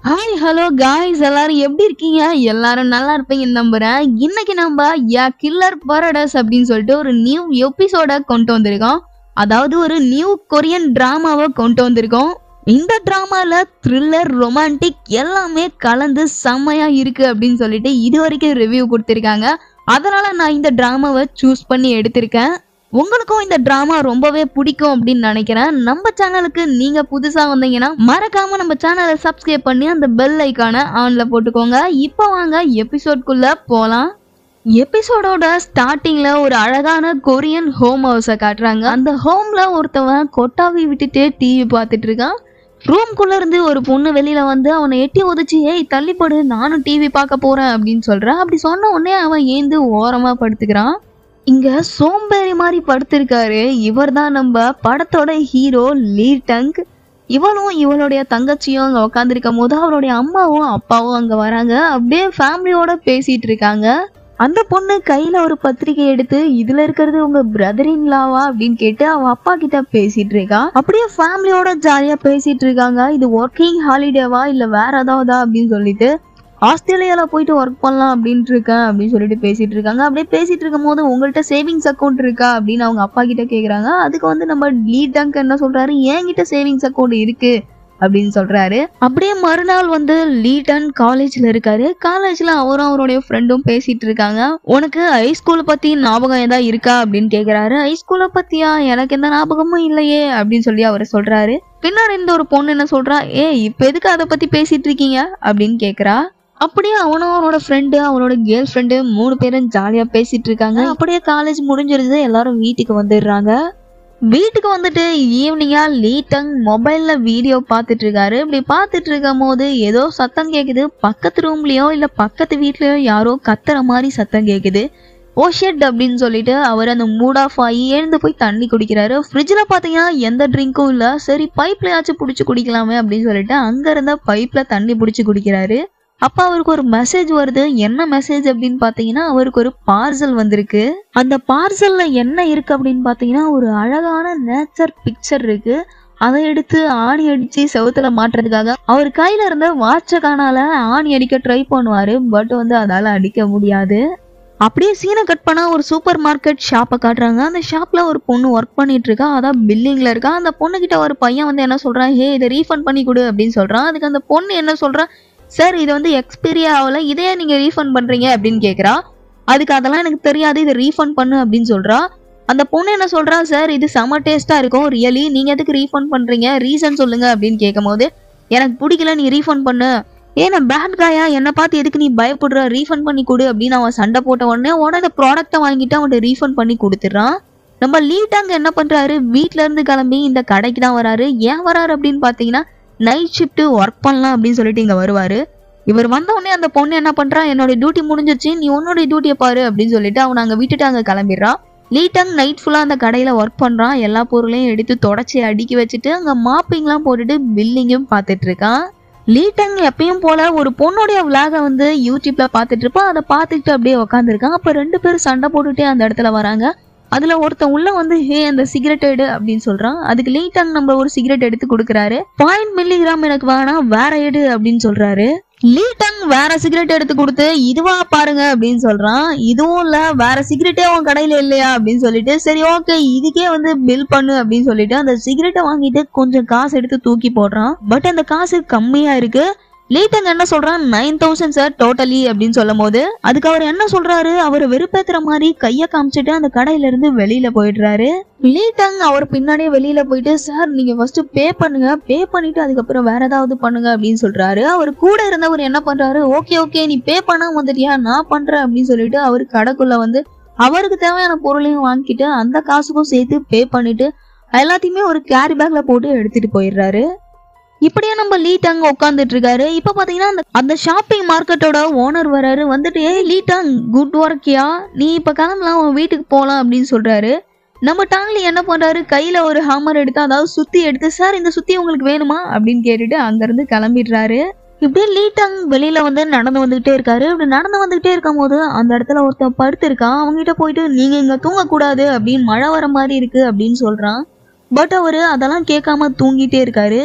hi hello guys எல்லாரும் எப்படி இருக்கீங்க எல்லாரும் நல்லா இருப்பீங்கன்னு நம்புறேன் இன்னைக்கு நம்ம யா கில்லர் பரடஸ் அப்படின்னு சொல்லிட்டு ஒரு நியூ எபிசோட கொண்டு வந்திருக்கோம் அதாவது ஒரு நியூ கொரியன் டிராமாவை கொண்டு வந்திருக்கோம் இந்த டிராமால த்ரில்லர் ரொமான்டிக் எல்லாமே கலந்து செம்மையா இருக்கு அப்படின்னு சொல்லிட்டு இது வரைக்கும் ரிவ்யூ கொடுத்துருக்காங்க அதனால நான் இந்த டிராமாவை சூஸ் பண்ணி எடுத்திருக்கேன் உங்களுக்கும் இந்த டிராமா ரொம்பவே பிடிக்கும் அப்படின்னு நினைக்கிறேன் நம்ம சேனலுக்கு நீங்க புதுசா வந்தீங்கன்னா மறக்காம நம்ம சேனலை சப்ஸ்கிரைப் பண்ணி அந்த பெல் ஐக்கானை ஆன்ல போட்டுக்கோங்க இப்போ வாங்க எபிசோட்குள்ள போலாம் எபிசோடோட ஸ்டார்டிங்ல ஒரு அழகான கொரியன் ஹோம் ஹவுஸை காட்டுறாங்க அந்த ஹோம்ல ஒருத்தவன் கொட்டாவி விட்டுட்டு டிவி பார்த்துட்டு இருக்கான் ரூம்குள்ள இருந்து ஒரு பொண்ணு வெளியில வந்து அவனை எட்டி உதச்சி ஏய் தள்ளிப்படு நானும் டிவி பார்க்க போறேன் அப்படின்னு சொல்றான் அப்படி சொன்ன உடனே அவன் ஏந்து ஓரமா படுத்துக்கிறான் இங்க சோம்பேறி மாதிரி படுத்திருக்காரு இவர் தான் நம்ம படத்தோட ஹீரோ லீ டங் இவளும் இவளுடைய தங்கச்சியும் அங்க உட்காந்துருக்கும் போது அவளுடைய அம்மாவும் அப்பாவும் அங்க வராங்க அப்படியே ஃபேமிலியோட பேசிட்டு இருக்காங்க அந்த பொண்ணு கையில ஒரு பத்திரிக்கை எடுத்து இதுல இருக்கிறது உங்க பிரதர் இன் லாவா அப்படின்னு கேட்டு அவ அப்பா கிட்ட பேசிட்டு இருக்கா அப்படியே ஃபேமிலியோட ஜாலியா பேசிட்டு இருக்காங்க இது ஒர்க்கிங் ஹாலிடேவா இல்ல வேற ஏதாவதா அப்படின்னு சொல்லிட்டு ஆஸ்திரேலியால போயிட்டு ஒர்க் பண்ணலாம் அப்படின்ட்டு இருக்கேன் அப்படின்னு சொல்லிட்டு பேசிட்டு இருக்காங்க அப்படியே பேசிட்டு இருக்கும் போது உங்கள்கிட்ட சேவிங்ஸ் அக்கௌண்ட் இருக்கா அப்படின்னு அவங்க அப்பா கிட்ட கேக்குறாங்க அதுக்கு வந்து நம்ம லீட் டங்க் என்ன சொல்றாரு என்கிட்ட சேவிங்ஸ் அக்கௌண்ட் இருக்கு அப்படின்னு சொல்றாரு அப்படியே மறுநாள் வந்து லீட்டன் காலேஜ்ல இருக்காரு காலேஜ்ல அவரும் அவருடைய ஃப்ரெண்டும் பேசிட்டு இருக்காங்க உனக்கு ஹைஸ்கூல் பத்தி ஞாபகம் ஏதாவது இருக்கா அப்படின்னு கேக்குறாரு ஹைஸ்கூலை பத்தியா எனக்கு எந்த ஞாபகமும் இல்லையே அப்படின்னு சொல்லி அவர் சொல்றாரு பின்னாடி இந்த ஒரு பொண்ணு என்ன சொல்றா ஏ இப்ப எதுக்கு அதை பத்தி பேசிட்டு இருக்கீங்க அப்படின்னு கேக்குறா அப்படியே அவனும் அவனோட ஃப்ரெண்டு அவனோட கேர்ள் ஃப்ரெண்டு மூணு பேரும் ஜாலியா பேசிட்டு இருக்காங்க அப்படியே காலேஜ் முடிஞ்சிருது எல்லாரும் வீட்டுக்கு வந்துடுறாங்க வீட்டுக்கு வந்துட்டு ஈவினிங்கா லீட்டங் மொபைல்ல வீடியோ பார்த்துட்டு இருக்காரு இப்படி பார்த்துட்டு இருக்கும் போது ஏதோ சத்தம் கேக்குது பக்கத்து ரூம்லயோ இல்ல பக்கத்து வீட்லயோ யாரோ கத்துற மாதிரி சத்தம் கேக்குது ஓ ஷெட் அப்படின்னு சொல்லிட்டு அவர் அந்த மூட் ஆஃப் ஆகி எழுந்து போய் தண்ணி குடிக்கிறாரு ஃப்ரிட்ஜில் பார்த்தீங்கன்னா எந்த ட்ரிங்க்கும் இல்லை சரி பைப்லயாச்சும் பிடிச்சி குடிக்கலாமே அப்படின்னு சொல்லிட்டு அங்க இருந்த பைப்ல தண்ணி பிடிச்சி குடிக்கிறாரு அப்ப அவருக்கு ஒரு மெசேஜ் வருது என்ன மெசேஜ் அப்படின்னு பாத்தீங்கன்னா அவருக்கு ஒரு பார்சல் வந்திருக்கு அந்த பார்சல்ல என்ன இருக்கு அப்படின்னு பாத்தீங்கன்னா ஒரு அழகான நேச்சர் பிக்சர் இருக்கு அதை எடுத்து ஆணி அடிச்சு செவுத்துல மாட்டுறதுக்காக அவர் கையில இருந்த வாட்ச காணால ஆணி அடிக்க ட்ரை பண்ணுவாரு பட் வந்து அதால அடிக்க முடியாது அப்படியே சீனை கட் பண்ணா ஒரு சூப்பர் மார்க்கெட் ஷாப்பை காட்டுறாங்க அந்த ஷாப்ல ஒரு பொண்ணு ஒர்க் பண்ணிட்டு இருக்கா அதான் பில்லிங்ல இருக்கா அந்த பொண்ணு கிட்ட ஒரு பையன் வந்து என்ன சொல்றான் ஹே இதை ரீஃபண்ட் பண்ணி கொடு அப்படின்னு சொல்றான் அதுக்கு அந்த பொண்ணு என்ன சொல்றா சார் இது வந்து எக்ஸ்பீரி ஆகல இதே நீங்க ரீஃபண்ட் பண்றீங்க அப்படின்னு கேக்குறா அதுக்கு அதெல்லாம் எனக்கு தெரியாது இதை ரீஃபண்ட் பண்ணு அப்படின்னு சொல்றா அந்த பொண்ணு என்ன சொல்றா சார் இது செம டேஸ்டா இருக்கும் ரியலி நீங்க எதுக்கு ரீஃபண்ட் பண்றீங்க ரீசன் சொல்லுங்க அப்படின்னு கேட்கும் போது எனக்கு பிடிக்கல நீ ரீஃபண்ட் பண்ணு ஏன் நான் பேட் காயா என்னை பார்த்து எதுக்கு நீ பயப்படுற ரீஃபண்ட் பண்ணி கொடு அப்படின்னு அவன் சண்டை போட்ட உடனே உடனே ப்ராடக்ட்டை வாங்கிட்டு அவன்கிட்ட ரீஃபண்ட் பண்ணி கொடுத்துட்றான் நம்ம லீட்டாங்க என்ன பண்றாரு வீட்ல இருந்து கிளம்பி இந்த கடைக்கு தான் வராரு ஏன் வராரு அப்படின்னு பாத்தீங்கன்னா நைட் ஷிஃப்ட் ஒர்க் பண்ணலாம் அப்படின்னு சொல்லிட்டு இங்க வருவாரு இவர் வந்த உடனே அந்த பொண்ணு என்ன பண்றா என்னோட டியூட்டி முடிஞ்சிருச்சு நீ உன்னோட டியூட்டியை பாரு அப்படின்னு சொல்லிட்டு அவனை அங்க விட்டுட்டு அங்க கிளம்பிடுறான் லீட்டங் நைட் ஃபுல்லா அந்த கடையில ஒர்க் பண்றான் எல்லா பொருளையும் எடுத்து தொடச்சி அடுக்கி வச்சுட்டு அங்க மாப்பிங்லாம் போட்டுட்டு பில்லிங்கும் பார்த்துட்டு இருக்கான் லீட்டங் எப்பயும் போல ஒரு பொண்ணுடைய விலாக வந்து யூடியூப்ல பார்த்துட்டு இருப்பான் அதை பார்த்துக்கிட்டு அப்படியே உட்காந்துருக்கான் அப்ப ரெண்டு பேரும் சண்டை போட்டுட்டே அந்த இடத்துல வராங்க அதுல ஒருத்தன் உள்ள வந்து ஹே அந்த சிகரெட் எடு அப்படின்னு சொல்றான் அதுக்கு லேட்டாங்க நம்ம ஒரு சிகரெட் எடுத்து கொடுக்குறாரு பாயிண்ட் மில்லிகிராம் எனக்கு வேணாம் வேற எடு அப்படின்னு சொல்றாரு லீட்டங் வேற சிகரெட் எடுத்து கொடுத்து இதுவா பாருங்க அப்படின்னு சொல்றான் இதுவும் இல்ல வேற சிகரெட்டே உன் கடையில இல்லையா அப்படின்னு சொல்லிட்டு சரி ஓகே இதுக்கே வந்து பில் பண்ணு அப்படின்னு சொல்லிட்டு அந்த சிகரெட்டை வாங்கிட்டு கொஞ்சம் காசு எடுத்து தூக்கி போடுறான் பட் அந்த காசு கம்மியா இருக்கு லீட்டங்க என்ன சொல்றான் நைன் தௌசண்ட் சார் டோட்டலி அப்படின்னு சொல்லும் போது அதுக்கு அவர் என்ன சொல்றாரு அவர் வெறுப்பேத்துற மாதிரி கைய காமிச்சிட்டு அந்த கடையில இருந்து வெளியில போயிடுறாரு லீட்டங் அவர் பின்னாடியே வெளியில போயிட்டு சார் நீங்க ஃபர்ஸ்ட் பே பண்ணுங்க பே பண்ணிட்டு அதுக்கப்புறம் வேற ஏதாவது பண்ணுங்க அப்படின்னு சொல்றாரு அவர் கூட இருந்தவர் என்ன பண்றாரு ஓகே ஓகே நீ பே பண்ணாம வந்துட்டியா நான் பண்றேன் அப்படின்னு சொல்லிட்டு அவர் கடைக்குள்ள வந்து அவருக்கு தேவையான பொருளையும் வாங்கிட்டு அந்த காசுக்கும் சேர்த்து பே பண்ணிட்டு எல்லாத்தையுமே ஒரு கேரி பேக்ல போட்டு எடுத்துட்டு போயிடுறாரு இப்படியே நம்ம லீட்டாங் உட்காந்துட்டு இருக்காரு இப்ப பாத்தீங்கன்னா அந்த அந்த ஷாப்பிங் மார்க்கெட்டோட ஓனர் வராரு வந்துட்டு ஏய் லீட்டாங் குட் ஒர்க்கியா நீ இப்ப கிளம்பலாம் உன் வீட்டுக்கு போலாம் அப்படின்னு சொல்றாரு நம்ம டாங்லி என்ன பண்றாரு கையில ஒரு ஹாமர் எடுத்து அதாவது சுத்தி எடுத்து சார் இந்த சுத்தி உங்களுக்கு வேணுமா அப்படின்னு கேட்டுட்டு அங்க இருந்து கிளம்பிடுறாரு இப்படியே லீட்டாங் வெளியில வந்து நடந்து வந்துகிட்டே இருக்காரு இப்படி நடந்து வந்துகிட்டே இருக்கும் போது அந்த இடத்துல ஒருத்தன் படுத்திருக்கான் அவங்ககிட்ட போயிட்டு நீங்க இங்க தூங்கக்கூடாது அப்படின்னு மழை வர மாதிரி இருக்கு அப்படின்னு சொல்றான் பட் அவரு அதெல்லாம் கேட்காம தூங்கிட்டே இருக்காரு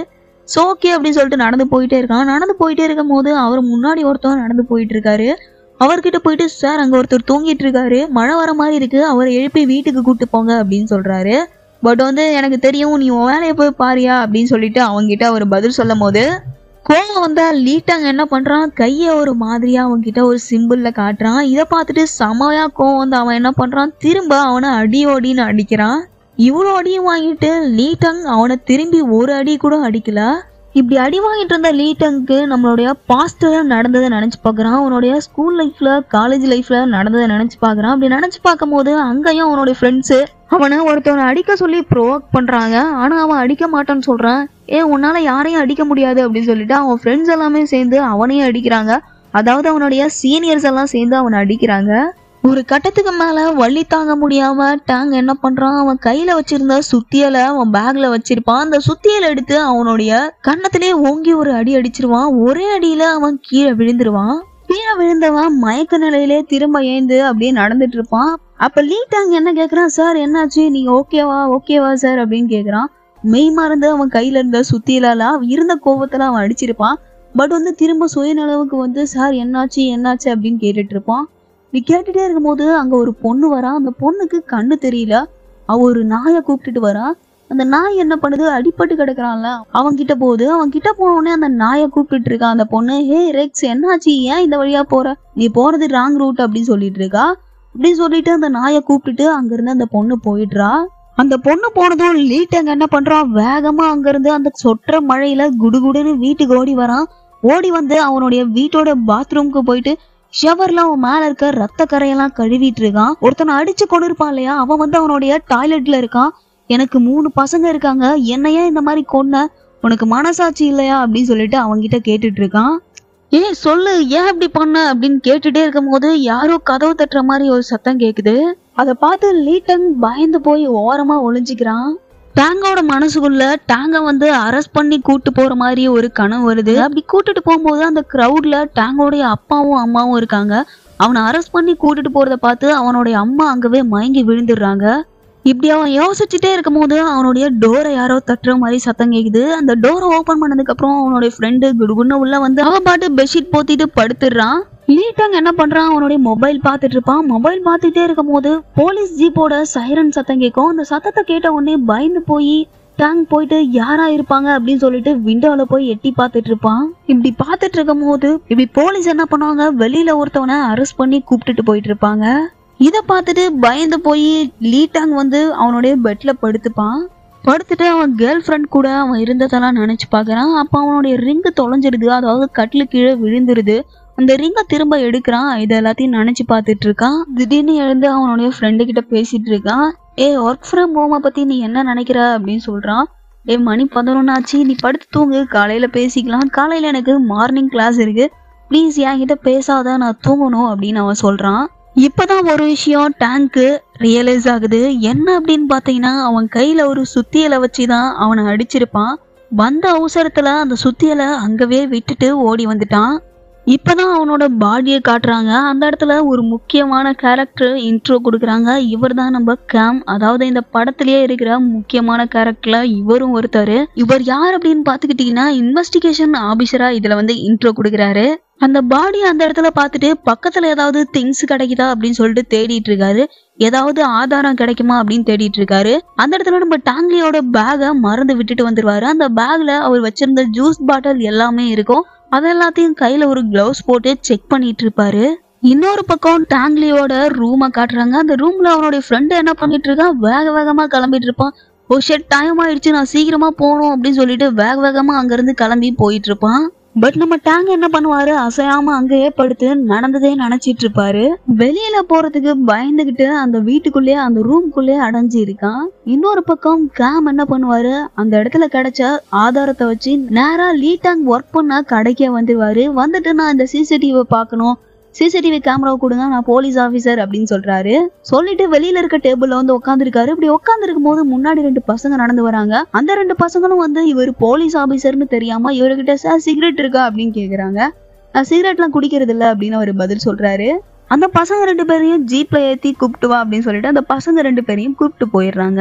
ஸோ ஓகே அப்படின்னு சொல்லிட்டு நடந்து போயிட்டே இருக்கான் நடந்து போயிட்டே இருக்கும் போது அவர் முன்னாடி ஒருத்தவர் நடந்து போயிட்டு இருக்காரு அவர்கிட்ட போயிட்டு சார் அங்க ஒருத்தர் தூங்கிட்டு இருக்காரு மழை வர மாதிரி இருக்கு அவரை எழுப்பி வீட்டுக்கு கூட்டு போங்க அப்படின்னு சொல்றாரு பட் வந்து எனக்கு தெரியும் நீ உன் வேலையை போய் பாரியா அப்படின்னு சொல்லிட்டு அவங்கிட்ட அவர் பதில் சொல்லும் போது கோவம் வந்தா லீட்டாங்க என்ன பண்றான் கையை ஒரு மாதிரியா அவன்கிட்ட ஒரு சிம்பிள்ல காட்டுறான் இதை பார்த்துட்டு செமையா கோவம் வந்து அவன் என்ன பண்றான் திரும்ப அவனை அடியோடின்னு அடிக்கிறான் இவ்வளோ அடியும் வாங்கிட்டு லீட்டங் அவனை திரும்பி ஒரு அடி கூட அடிக்கல இப்படி அடி வாங்கிட்டு இருந்த லீட்டங்க்கு நம்மளுடைய பாஸ்டர் நடந்ததை நினைச்சு பார்க்கறான் அவனுடைய ஸ்கூல் லைஃப்ல காலேஜ் லைஃப்ல நடந்ததை நினைச்சு பார்க்கறான் அப்படி நினைச்சு பார்க்கும் போது அங்கேயும் அவனுடைய ஃப்ரெண்ட்ஸு அவனை ஒருத்தவனை அடிக்க சொல்லி ப்ரோவோக் பண்றாங்க ஆனா அவன் அடிக்க மாட்டான்னு சொல்றான் ஏ உன்னால யாரையும் அடிக்க முடியாது அப்படின்னு சொல்லிட்டு அவன் ஃப்ரெண்ட்ஸ் எல்லாமே சேர்ந்து அவனையும் அடிக்கிறாங்க அதாவது அவனுடைய சீனியர்ஸ் எல்லாம் சேர்ந்து அவனை அடிக்கிறாங்க ஒரு கட்டத்துக்கு மேல வலி தாங்க முடியாம டேங் என்ன பண்றான் அவன் கையில வச்சிருந்த சுத்தியலை அவன் பேக்ல வச்சிருப்பான் அந்த சுத்தியலை எடுத்து அவனுடைய கன்னத்திலே ஓங்கி ஒரு அடி அடிச்சிருவான் ஒரே அடியில அவன் கீழே விழுந்துருவான் கீழே விழுந்தவன் மயக்க நிலையிலே திரும்ப ஏந்து அப்படியே நடந்துட்டு இருப்பான் அப்ப லீ டேங் என்ன கேக்குறான் சார் என்னாச்சு நீங்க ஓகேவா ஓகேவா சார் அப்படின்னு கேக்குறான் மெய் மறந்து அவன் கையில இருந்த சுத்தியலால இருந்த கோபத்துல அவன் அடிச்சிருப்பான் பட் வந்து திரும்ப சுயநலவுக்கு வந்து சார் என்னாச்சு என்னாச்சு அப்படின்னு கேட்டுட்டு இருப்பான் நீ கேட்டுட்டே இருக்கும்போது அங்க ஒரு பொண்ணு வரா அந்த பொண்ணுக்கு கண்ணு தெரியல அவ ஒரு நாயை கூப்பிட்டுட்டு வரா அந்த நாய் என்ன பண்ணுது அடிபட்டு கிடக்குறான்ல அவன் கிட்ட போகுது அவன் கிட்ட போன உடனே அந்த நாயை கூப்பிட்டுட்டு இருக்கா அந்த பொண்ணு ஹே ரெக்ஸ் என்னாச்சு ஏன் இந்த வழியா போற நீ போறது ராங் ரூட் அப்படின்னு சொல்லிட்டு இருக்கா அப்படின்னு சொல்லிட்டு அந்த நாயை கூப்பிட்டுட்டு அங்க இருந்து அந்த பொண்ணு போயிடுறா அந்த பொண்ணு போனதும் லீட்டங்க என்ன பண்றான் வேகமா அங்க இருந்து அந்த சொற்ற மழையில குடுகுடுன்னு வீட்டுக்கு ஓடி வரான் ஓடி வந்து அவனுடைய வீட்டோட பாத்ரூம்க்கு போயிட்டு ஷவர்ல அவன் மேல இருக்க ரத்த கரையெல்லாம் கழுவிட்டு இருக்கான் ஒருத்தனை அடிச்சு கொண்டு இருப்பான் இல்லையா அவன் வந்து அவனுடைய டாய்லெட்ல இருக்கான் எனக்கு மூணு பசங்க இருக்காங்க என்னையா இந்த மாதிரி கொன்ன உனக்கு மனசாட்சி இல்லையா அப்படின்னு சொல்லிட்டு அவன்கிட்ட கேட்டுட்டு இருக்கான் ஏய் சொல்லு ஏன் இப்படி பண்ண அப்படின்னு கேட்டுட்டே இருக்கும்போது யாரோ கதவு தட்டுற மாதிரி ஒரு சத்தம் கேக்குது அதை பார்த்து லீட்டன் பயந்து போய் ஓரமா ஒளிஞ்சுக்கிறான் டேங்கோட மனசுக்குள்ள டேங்க வந்து அரெஸ்ட் பண்ணி கூட்டு போற மாதிரி ஒரு கனவு வருது அப்படி கூட்டிட்டு போகும்போது அந்த கிரவுட்ல டேங்கோடைய அப்பாவும் அம்மாவும் இருக்காங்க அவனை அரெஸ்ட் பண்ணி கூட்டிட்டு போறத பார்த்து அவனுடைய அம்மா அங்கவே மயங்கி விழுந்துடுறாங்க இப்படி அவன் யோசிச்சுட்டே இருக்கும்போது அவனுடைய டோரை யாரோ தட்டுற மாதிரி சத்தம் கேக்குது அந்த டோரை ஓபன் பண்ணதுக்கு அப்புறம் அவனுடைய ஃப்ரெண்டு குடுகுன்னு உள்ள வந்து அவன் பாட்டு பெட்ஷீட் போத்திட்டு படுத்துடுறான் லீட்டாங்க என்ன பண்றான் அவனுடைய மொபைல் பார்த்துட்டு இருப்பான் மொபைல் பார்த்துட்டே இருக்கும்போது போலீஸ் ஜீப்போட சைரன் சத்தம் கேட்கும் அந்த சத்தத்தை கேட்ட உடனே பயந்து போய் டேங்க் போயிட்டு யாரா இருப்பாங்க அப்படின்னு சொல்லிட்டு விண்டோல போய் எட்டி பார்த்துட்டு இருப்பான் இப்படி பார்த்துட்டு இருக்கும் போது இப்படி போலீஸ் என்ன பண்ணுவாங்க வெளியில ஒருத்தவனை அரெஸ்ட் பண்ணி கூப்பிட்டுட்டு போயிட்டு இருப்பாங்க இதை பார்த்துட்டு பயந்து போய் லீட்டாங் வந்து அவனுடைய பெட்ல படுத்துப்பான் படுத்துட்டு அவன் கேர்ள் ஃப்ரெண்ட் கூட அவன் இருந்ததெல்லாம் நினைச்சு பார்க்கறான் அப்போ அவனுடைய ரிங்கு தொலைஞ்சிருது அதாவது கட்டிலு கீழே விழுந்துருது அந்த ரிங்கை திரும்ப எடுக்கிறான் இது எல்லாத்தையும் நினைச்சு பார்த்துட்டு இருக்கான் திடீர்னு எழுந்து அவனுடைய ஃப்ரெண்டு கிட்ட பேசிட்டு இருக்கான் ஏ ஒர்க் ஃப்ரம் ஹோமை பத்தி நீ என்ன நினைக்கிற அப்படின்னு சொல்றான் ஏ மணி பதினொன்னு ஆச்சு நீ படுத்து தூங்கு காலையில பேசிக்கலாம் காலையில எனக்கு மார்னிங் கிளாஸ் இருக்கு ப்ளீஸ் என்கிட்ட பேசாத நான் தூங்கணும் அப்படின்னு அவன் சொல்றான் இப்பதான் ஒரு விஷயம் டேங்க்கு ரியலைஸ் ஆகுது என்ன அப்படின்னு பார்த்தீங்கன்னா அவன் கையில ஒரு சுத்தியலை வச்சு தான் அவனை அடிச்சிருப்பான் வந்த அவசரத்துல அந்த சுத்தியலை அங்கவே விட்டுட்டு ஓடி வந்துட்டான் இப்பதான் அவனோட பாடியை காட்டுறாங்க அந்த இடத்துல ஒரு முக்கியமான கேரக்டர் இன்ட்ரோ கொடுக்குறாங்க இவர் தான் நம்ம கேம் அதாவது இந்த படத்திலேயே இருக்கிற முக்கியமான கேரக்டர்ல இவரும் ஒருத்தர் இவர் யார் அப்படின்னு பார்த்துக்கிட்டீங்கன்னா இன்வெஸ்டிகேஷன் ஆபீசரா இதுல வந்து இன்ட்ரோ கொடுக்குறாரு அந்த பாடி அந்த இடத்துல பார்த்துட்டு பக்கத்துல ஏதாவது திங்ஸ் கிடைக்குதா அப்படின்னு சொல்லிட்டு தேடிட்டு இருக்காரு ஏதாவது ஆதாரம் கிடைக்குமா அப்படின்னு தேடிட்டு இருக்காரு அந்த இடத்துல நம்ம டாங்லியோட பேகை மறந்து விட்டுட்டு வந்துருவாரு அந்த பேக்ல அவர் வச்சிருந்த ஜூஸ் பாட்டில் எல்லாமே இருக்கும் அதெல்லாத்தையும் கையில ஒரு கிளவுஸ் போட்டு செக் பண்ணிட்டு இருப்பாரு இன்னொரு பக்கம் டாங்லியோட ரூமை காட்டுறாங்க அந்த ரூம்ல அவனுடைய ஃப்ரெண்டு என்ன பண்ணிட்டு இருக்கான் வேக வேகமா கிளம்பிட்டு இருப்பான் ஓ ஷெட் டைம் ஆயிடுச்சு நான் சீக்கிரமா போகணும் அப்படின்னு சொல்லிட்டு வேக வேகமா அங்கிருந்து கிளம்பி போயிட்டு இருப்பான் பட் நம்ம டேங் என்ன பண்ணுவாரு அசையாம அங்கேயே படுத்து நடந்ததே நினைச்சிட்டு இருப்பாரு வெளியில போறதுக்கு பயந்துகிட்டு அந்த வீட்டுக்குள்ளேயே அந்த ரூம்குள்ளேயே அடைஞ்சு இருக்கான் இன்னொரு பக்கம் கேம் என்ன பண்ணுவாரு அந்த இடத்துல கிடைச்ச ஆதாரத்தை வச்சு நேரா லீட்டாங் ஒர்க் பண்ண கடைக்கே வந்துருவாரு வந்துட்டு நான் இந்த சிசிடிவி பார்க்கணும் சிசிடிவி கேமரா கொடுங்க நான் போலீஸ் ஆபீசர் அப்படின்னு சொல்றாரு சொல்லிட்டு வெளியில இருக்க டேபிள்ல வந்து உட்காந்துருக்காரு இப்படி உட்காந்துருக்கும் போது முன்னாடி ரெண்டு பசங்க நடந்து வராங்க அந்த ரெண்டு பசங்களும் வந்து இவர் போலீஸ் ஆபீசர்னு தெரியாம இவர்கிட்ட சார் சிகரெட் இருக்கா அப்படின்னு கேக்குறாங்க நான் சிகரெட்லாம் குடிக்கிறது இல்ல அப்படின்னு அவர் பதில் சொல்றாரு அந்த பசங்க ரெண்டு பேரையும் ஜீப்ல ஏத்தி கூப்பிட்டு வா அப்படின்னு சொல்லிட்டு அந்த பசங்க ரெண்டு பேரையும் கூப்பிட்டு போயிடுறாங்க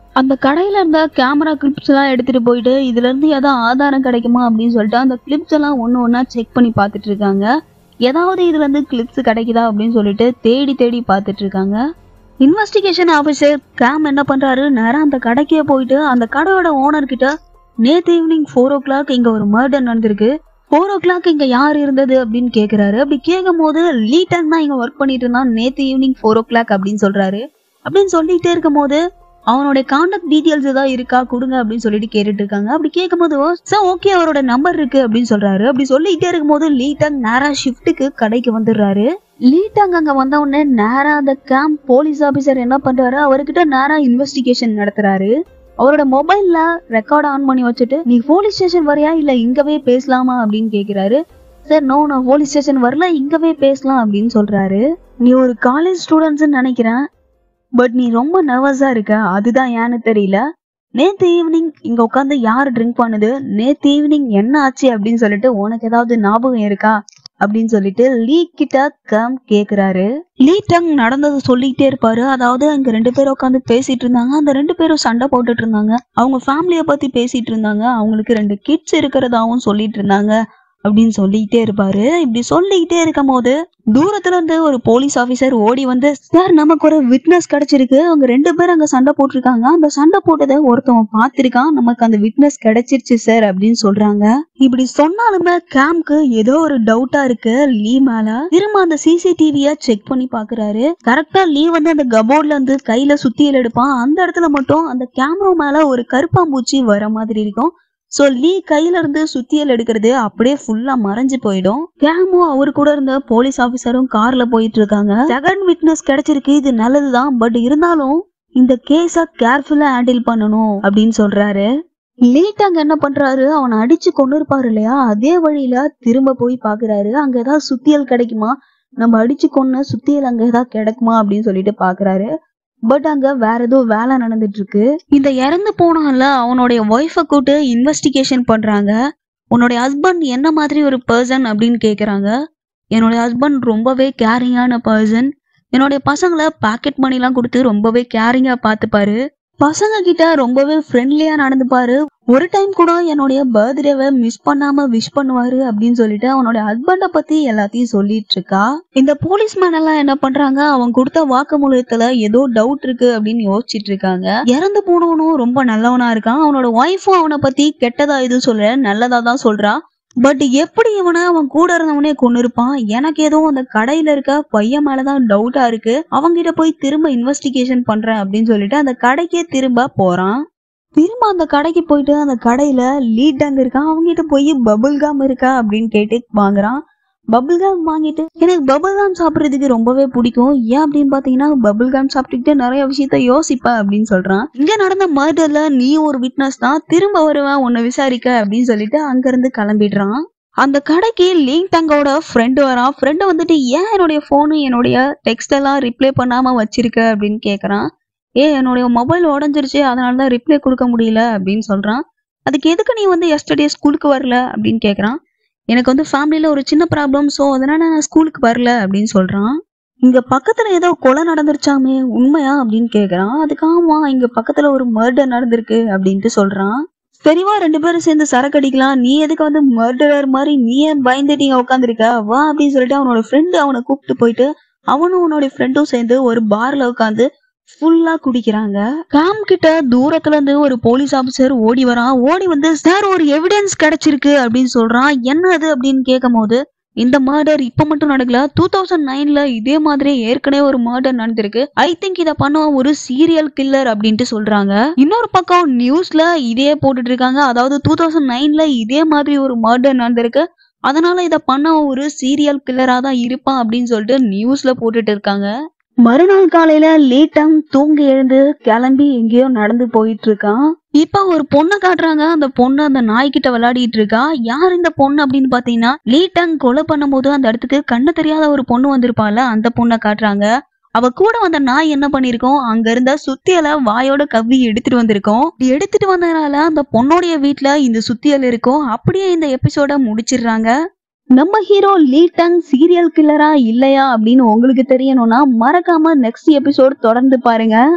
அந்த கடையில இருந்த கேமரா கிளிப்ஸ் எல்லாம் எடுத்துட்டு போயிட்டு இதுல இருந்து ஏதாவது ஆதாரம் கிடைக்குமா அப்படின்னு சொல்லிட்டு அந்த கிளிப்ஸ் எல்லாம் ஒண்ணு ஒண்ணா செக் பண்ணி பார்த்துட்டு இருக்காங்க ஏதாவது இதுல இருந்து கிளிப்ஸ் கிடைக்குதா அப்படின்னு சொல்லிட்டு தேடி தேடி பார்த்துட்டு இருக்காங்க இன்வெஸ்டிகேஷன் ஆஃபீஸர் கேம் என்ன பண்றாரு நேரா அந்த கடைக்கே போயிட்டு அந்த கடையோட ஓனர் கிட்ட நேத்து ஈவினிங் ஃபோர் ஓ கிளாக் இங்க ஒரு மர்டர் நடந்திருக்கு ஃபோர் ஓ கிளாக் இங்க யார் இருந்தது அப்படின்னு கேக்குறாரு அப்படி கேட்கும் போது லீட்டன் தான் இங்க ஒர்க் பண்ணிட்டு இருந்தான் நேத்து ஈவினிங் ஃபோர் ஓ கிளாக் அப்படின்னு சொல்றாரு அப்படின்னு சொல்லிட்டே இருக்கும் போது அவனுடைய கான்டாக்ட் டீடைல்ஸ் ஏதாவது இருக்கா கொடுங்க அப்படின்னு சொல்லிட்டு கேட்டுட்டு இருக்காங்க அப்படி கேட்கும்போது சார் ஓகே அவரோட நம்பர் இருக்கு அப்படின்னு சொல்றாரு அப்படி சொல்லிட்டே இருக்கும்போது லீட்டங் நேரா ஷிஃப்ட்டுக்கு கடைக்கு வந்துடுறாரு லீட்டங் அங்க வந்த உடனே நேரா அந்த கேம்ப் போலீஸ் ஆபீசர் என்ன பண்றாரு அவர்கிட்ட நேரா இன்வெஸ்டிகேஷன் நடத்துறாரு அவரோட மொபைல்ல ரெக்கார்ட் ஆன் பண்ணி வச்சுட்டு நீ போலீஸ் ஸ்டேஷன் வரியா இல்ல இங்கவே பேசலாமா அப்படின்னு கேக்குறாரு சார் நோ நான் போலீஸ் ஸ்டேஷன் வரல இங்கவே பேசலாம் அப்படின்னு சொல்றாரு நீ ஒரு காலேஜ் ஸ்டூடெண்ட்ஸ் நினைக்கிறேன் பட் நீ ரொம்ப நர்வஸா இருக்க அதுதான் ஏன்னு தெரியல நேத்து ஈவினிங் இங்க உட்காந்து யார் ட்ரிங்க் பண்ணுது நேத்து ஈவினிங் என்ன ஆச்சு அப்படின்னு சொல்லிட்டு உனக்கு ஏதாவது ஞாபகம் இருக்கா அப்படின்னு சொல்லிட்டு லீ கிட்ட கம் கேக்குறாரு லீ டங் நடந்தது சொல்லிட்டே இருப்பாரு அதாவது அங்க ரெண்டு பேரும் உட்காந்து பேசிட்டு இருந்தாங்க அந்த ரெண்டு பேரும் சண்டை போட்டுட்டு இருந்தாங்க அவங்க ஃபேமிலிய பத்தி பேசிட்டு இருந்தாங்க அவங்களுக்கு ரெண்டு கிட்ஸ் இருக்கிறதாவும் சொல்லிட்டு இருந்தாங்க அப்படின்னு சொல்லிக்கிட்டே இருப்பாரு இப்படி சொல்லிக்கிட்டே இருக்கும் போது தூரத்துல இருந்து ஒரு போலீஸ் ஆபீசர் ஓடி வந்து சார் நமக்கு ஒரு விட்னஸ் கிடைச்சிருக்கு அவங்க ரெண்டு பேரும் அங்க சண்டை போட்டிருக்காங்க அந்த சண்டை போட்டதை ஒருத்தவன் பார்த்திருக்கான் நமக்கு அந்த விட்னஸ் கிடைச்சிருச்சு சார் அப்படின்னு சொல்றாங்க இப்படி சொன்னாலுமே கேம்க்கு ஏதோ ஒரு டவுட்டா இருக்கு லீ மேல திரும்ப அந்த சிசிடிவிய செக் பண்ணி பாக்குறாரு கரெக்டா லீ வந்து அந்த கபோர்ட்ல இருந்து கையில சுத்தியல் எடுப்பான் அந்த இடத்துல மட்டும் அந்த கேமரா மேல ஒரு கருப்பாம்பூச்சி வர மாதிரி இருக்கும் சோ லீ கையில இருந்து சுத்தியல் எடுக்கிறது அப்படியே ஃபுல்லா மறைஞ்சு போயிடும் கேமும் அவரு கூட இருந்த போலீஸ் ஆபீசரும் கார்ல போயிட்டு இருக்காங்க செகண்ட் விட்னஸ் கிடைச்சிருக்கு இது நல்லதுதான் பட் இருந்தாலும் இந்த கேஸ கேர்ஃபுல்லா ஹேண்டில் பண்ணணும் அப்படின்னு சொல்றாரு லேட்டாங்க என்ன பண்றாரு அவனை அடிச்சு கொண்டு இருப்பாரு இல்லையா அதே வழியில திரும்ப போய் பாக்குறாரு அங்க ஏதாவது சுத்தியல் கிடைக்குமா நம்ம அடிச்சு கொன்ன சுத்தியல் அங்க ஏதாவது கிடைக்குமா அப்படின்னு சொல்லிட்டு பாக்குறாரு பட் அங்க வேற ஏதோ வேலை நடந்துட்டு இருக்கு இந்த இறந்து போனான்ல அவனுடைய ஒய்ஃபை கூட்டு இன்வெஸ்டிகேஷன் பண்றாங்க உன்னுடைய ஹஸ்பண்ட் என்ன மாதிரி ஒரு பர்சன் அப்படின்னு கேக்குறாங்க என்னுடைய ஹஸ்பண்ட் ரொம்பவே கேரிங்கான பர்சன் என்னுடைய பசங்களை பாக்கெட் மணிலாம் கொடுத்து ரொம்பவே கேரிங்கா பார்த்துப்பாரு பசங்க கிட்ட ரொம்பவே ஃப்ரெண்ட்லியா நடந்துப்பாரு ஒரு டைம் கூட என்னுடைய பர்த்டேவை மிஸ் பண்ணாம விஷ் பண்ணுவாரு அப்படின்னு சொல்லிட்டு அவனோட ஹஸ்பண்ட பத்தி எல்லாத்தையும் சொல்லிட்டு இருக்கா இந்த போலீஸ்மேன் எல்லாம் என்ன பண்றாங்க அவன் கொடுத்த வாக்குமூலத்துல ஏதோ டவுட் இருக்கு அப்படின்னு யோசிச்சிட்டு இருக்காங்க இறந்து போனவனும் ரொம்ப நல்லவனா இருக்கான் அவனோட ஒய்ஃபும் அவனை பத்தி கெட்டதா எதுவும் சொல்ல நல்லதா தான் சொல்றான் பட் எப்படி இவனை அவன் கூட இருந்தவனே கொண்டு இருப்பான் எனக்கு ஏதோ அந்த கடையில இருக்க பையன் மேலதான் டவுட்டா இருக்கு அவங்கிட்ட போய் திரும்ப இன்வெஸ்டிகேஷன் பண்றேன் அப்படின்னு சொல்லிட்டு அந்த கடைக்கே திரும்ப போறான் திரும்ப அந்த கடைக்கு போயிட்டு அந்த கடையில லீட் அங்க இருக்கான் அவங்ககிட்ட போய் பபுள் காம் இருக்கா அப்படின்னு கேட்டு வாங்குறான் பபுள் காம் வாங்கிட்டு எனக்கு பபுள் காம் சாப்பிடுறதுக்கு ரொம்பவே பிடிக்கும் ஏன் அப்படின்னு பாத்தீங்கன்னா பபுள் காம் சாப்பிட்டுக்கிட்டு நிறைய விஷயத்த யோசிப்ப அப்படின்னு சொல்றான் இங்க நடந்த மர்டர்ல நீ ஒரு விட்னஸ் தான் திரும்ப வருவேன் உன்னை விசாரிக்க அப்படின்னு சொல்லிட்டு அங்க இருந்து கிளம்பிடுறான் அந்த கடைக்கு லிங்க் தங்கோட ஃப்ரெண்டு வரான் ஃப்ரெண்டு வந்துட்டு ஏன் என்னுடைய ஃபோனு என்னுடைய டெக்ஸ்ட் எல்லாம் ரிப்ளை பண்ணாம வச்சிருக்க அப்படின்னு கேக்குறான் ஏ என்னுடைய மொபைல் உடஞ்சிருச்சு அதனால தான் ரிப்ளை கொடுக்க முடியல அப்படின்னு சொல்றான் அதுக்கு எதுக்கு நீ வந்து எஸ்டர்டே ஸ்கூலுக்கு வரல அப்படின்னு கேக்குறான் எனக்கு வந்து ஃபேமிலியில ஒரு சின்ன ப்ராப்ளம் ஸோ அதனால நான் ஸ்கூலுக்கு வரல அப்படின்னு சொல்றான் இங்க பக்கத்துல ஏதோ கொலை நடந்துருச்சாமே உண்மையா அப்படின்னு கேக்குறான் அதுக்கு ஆமா இங்க பக்கத்துல ஒரு மர்டர் நடந்திருக்கு அப்படின்ட்டு சொல்றான் சரிவா ரெண்டு பேரும் சேர்ந்து சரக்கு அடிக்கலாம் நீ எதுக்கு வந்து மர்டரர் மாதிரி நீ ஏன் பயந்துட்டு இங்க உட்காந்துருக்க வா அப்படின்னு சொல்லிட்டு அவனோட ஃப்ரெண்டு அவனை கூப்பிட்டு போயிட்டு அவனும் அவனோட ஃப்ரெண்டும் சேர்ந்து ஒரு பார்ல உட்காந்து ஃபுல்லா குடிக்கிறாங்க கேம் கிட்ட தூரத்துல இருந்து ஒரு போலீஸ் ஆபீசர் ஓடி வரான் ஓடி வந்து சார் ஒரு எவிடன்ஸ் கிடைச்சிருக்கு அப்படின்னு சொல்றான் என்ன அது அப்படின்னு கேட்கும் போது இந்த மர்டர் இப்ப மட்டும் நடக்கல டூ தௌசண்ட் நைன்ல இதே மாதிரி ஏற்கனவே ஒரு மர்டர் நடந்திருக்கு ஐ திங்க் இத பண்ண ஒரு சீரியல் கில்லர் அப்படின்ட்டு சொல்றாங்க இன்னொரு பக்கம் நியூஸ்ல இதே போட்டுட்டு இருக்காங்க அதாவது டூ தௌசண்ட் நைன்ல இதே மாதிரி ஒரு மர்டர் நடந்திருக்கு அதனால இத பண்ண ஒரு சீரியல் கில்லரா தான் இருப்பான் அப்படின்னு சொல்லிட்டு நியூஸ்ல போட்டுட்டு இருக்காங்க மறுநாள் காலையில லேட்டாங் தூங்கி எழுந்து கிளம்பி எங்கேயோ நடந்து போயிட்டு இருக்கான் இப்ப ஒரு பொண்ணை காட்டுறாங்க அந்த பொண்ணு அந்த நாய்கிட்ட விளையாடிட்டு இருக்கா யார் இந்த பொண்ணு அப்படின்னு பாத்தீங்கன்னா லீட்டாங் கொலை பண்ணும்போது அந்த இடத்துக்கு கண்ணு தெரியாத ஒரு பொண்ணு வந்திருப்பால அந்த பொண்ணை காட்டுறாங்க அவ கூட வந்த நாய் என்ன பண்ணிருக்கோம் அங்க இருந்த சுத்தியலை வாயோட கவ்வி எடுத்துட்டு வந்திருக்கோம் இப்படி எடுத்துட்டு வந்ததுனால அந்த பொண்ணோடைய வீட்ல இந்த சுத்தியல் இருக்கும் அப்படியே இந்த எபிசோட முடிச்சிடுறாங்க நம்ம ஹீரோ லீட்டங் சீரியல் கில்லரா இல்லையா அப்படின்னு உங்களுக்கு தெரியணும்னா மறக்காம நெக்ஸ்ட் எபிசோட் தொடர்ந்து பாருங்க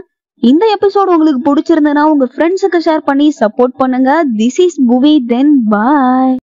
இந்த எபிசோட் உங்களுக்கு பிடிச்சிருந்ததுன்னா உங்க ஃப்ரெண்ட்ஸுக்கு ஷேர் பண்ணி சப்போர்ட் பண்ணுங்க திஸ் இஸ் புவி தென் பாய்